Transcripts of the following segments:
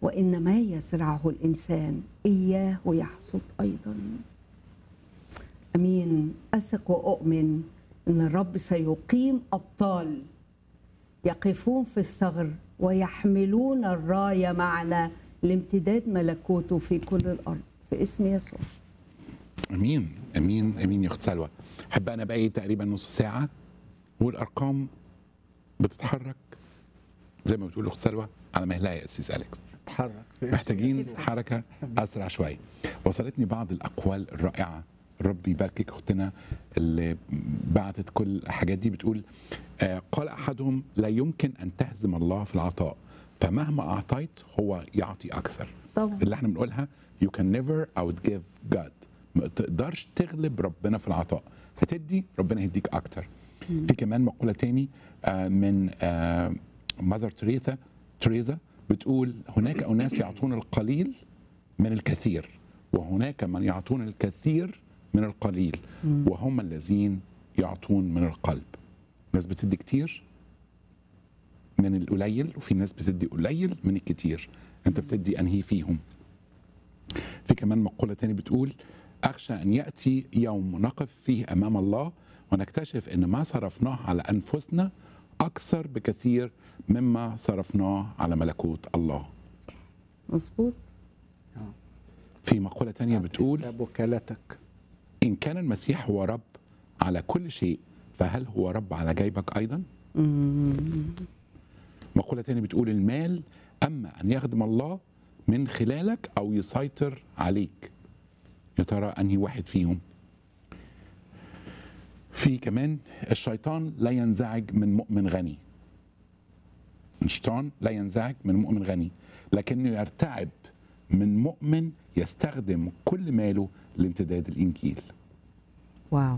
وإن ما يزرعه الإنسان إياه يحصد أيضا أمين أثق وأؤمن أن الرب سيقيم أبطال يقفون في الثغر ويحملون الراية معنا لامتداد ملكوته في كل الأرض في اسم يسوع امين امين امين يا اخت سلوى احب انا بقى تقريبا نص ساعه والارقام بتتحرك زي ما بتقول اخت سلوى على مهلها يا اسيس اليكس اتحرك في اسم محتاجين يسوع. حركه اسرع شويه وصلتني بعض الاقوال الرائعه ربي يباركك اختنا اللي بعتت كل الحاجات دي بتقول آه، قال احدهم لا يمكن ان تهزم الله في العطاء فمهما اعطيت هو يعطي اكثر طبعا اللي احنا بنقولها you can never outgive God ما تقدرش تغلب ربنا في العطاء فتدي ربنا يديك اكتر في كمان مقولة تاني آه، من ماذر تريثا تريزا بتقول هناك أناس يعطون القليل من الكثير وهناك من يعطون الكثير من القليل وهم الذين يعطون من القلب ناس بتدي كتير من القليل وفي ناس بتدي قليل من الكتير انت بتدي انهي فيهم في كمان مقولة تاني بتقول أخشى أن يأتي يوم نقف فيه أمام الله ونكتشف أن ما صرفناه على أنفسنا أكثر بكثير مما صرفناه على ملكوت الله مظبوط في مقولة تانية بتقول حساب وكالتك إن كان المسيح هو رب على كل شيء فهل هو رب على جيبك أيضا؟ مقولة تانية بتقول المال أما أن يخدم الله من خلالك أو يسيطر عليك يا ترى أنهي واحد فيهم في كمان الشيطان لا ينزعج من مؤمن غني الشيطان لا ينزعج من مؤمن غني لكنه يرتعب من مؤمن يستخدم كل ماله لامتداد الإنجيل واو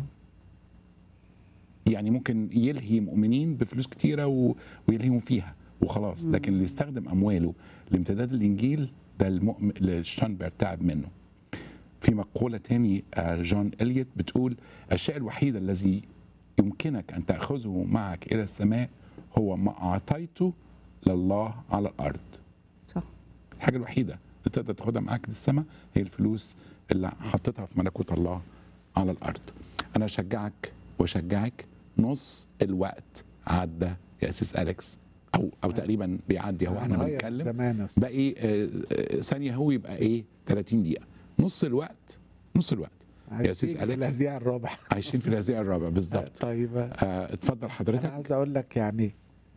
يعني ممكن يلهي مؤمنين بفلوس كتيرة و... ويلهيهم فيها وخلاص لكن اللي يستخدم أمواله لامتداد الإنجيل ده المؤمن اللي الشيطان بيرتعب منه في مقولة تاني آه، جون إليوت بتقول الشيء الوحيد الذي يمكنك أن تأخذه معك إلى السماء هو ما أعطيته لله على الأرض صح الحاجة الوحيدة اللي تقدر تاخدها معاك للسماء هي الفلوس اللي حطيتها في ملكوت الله على الأرض أنا أشجعك وأشجعك نص الوقت عدى يا أسيس أليكس أو أو تقريبا بيعدي هو احنا هنغير بنتكلم الزمان يا أستاذ. باقي آه، آه، ثانية هو يبقى إيه 30 دقيقة نص الوقت نص الوقت يا أسيس عايشين في أليكس الهزيع الرابع عايشين في الهزيع الرابع بالظبط طيب آه، اتفضل انا حضرتك عاوز اقول لك يعني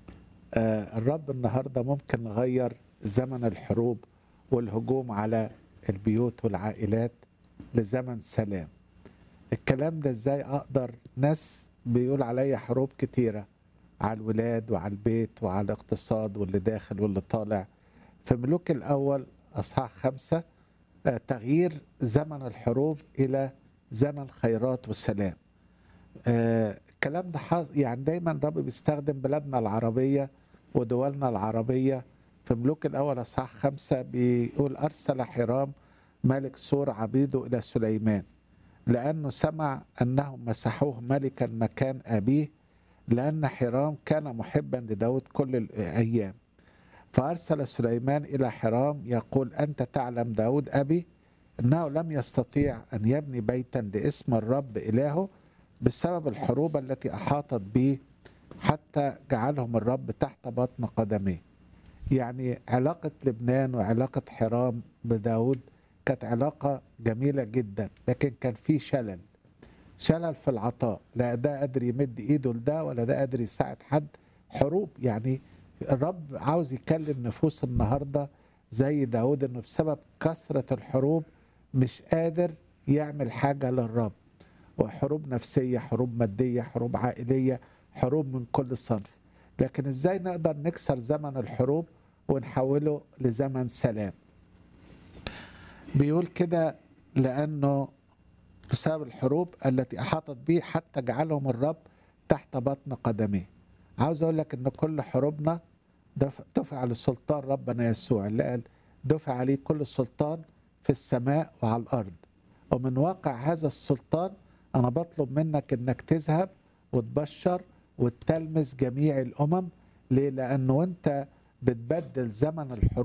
آه الرب النهارده ممكن غير زمن الحروب والهجوم على البيوت والعائلات لزمن سلام الكلام ده ازاي اقدر ناس بيقول عليا حروب كتيره على الولاد وعلى البيت وعلى الاقتصاد واللي داخل واللي طالع في ملوك الاول اصحاح خمسه آه تغيير زمن الحروب الى زمن خيرات والسلام آه، الكلام ده حظ يعني دايما الرب بيستخدم بلادنا العربية ودولنا العربية في ملوك الأول أصحاح خمسة بيقول أرسل حرام ملك سور عبيده إلى سليمان لأنه سمع أنهم مسحوه ملكا مكان أبيه لأن حرام كان محبا لداود كل الأيام فأرسل سليمان إلى حرام يقول أنت تعلم داود أبي أنه لم يستطيع أن يبني بيتا لاسم الرب إلهه بسبب الحروب التي أحاطت به حتى جعلهم الرب تحت بطن قدميه يعني علاقة لبنان وعلاقة حرام بداود كانت علاقة جميلة جدا لكن كان في شلل شلل في العطاء لا ده قادر يمد ايده لده ولا ده قادر يساعد حد حروب يعني الرب عاوز يكلم نفوس النهاردة زي داود انه بسبب كثرة الحروب مش قادر يعمل حاجة للرب وحروب نفسية حروب مادية حروب عائلية حروب من كل صنف لكن ازاي نقدر نكسر زمن الحروب ونحوله لزمن سلام بيقول كده لأنه بسبب الحروب التي أحاطت به حتى جعلهم الرب تحت بطن قدميه عاوز أقول لك إن كل حروبنا دف- دفع لسلطان ربنا يسوع اللي قال دفع عليه كل سلطان في السماء وعلى الأرض ومن واقع هذا السلطان أنا بطلب منك إنك تذهب وتبشر وتلمس جميع الأمم ليه؟ لأنه أنت بتبدل زمن الحروب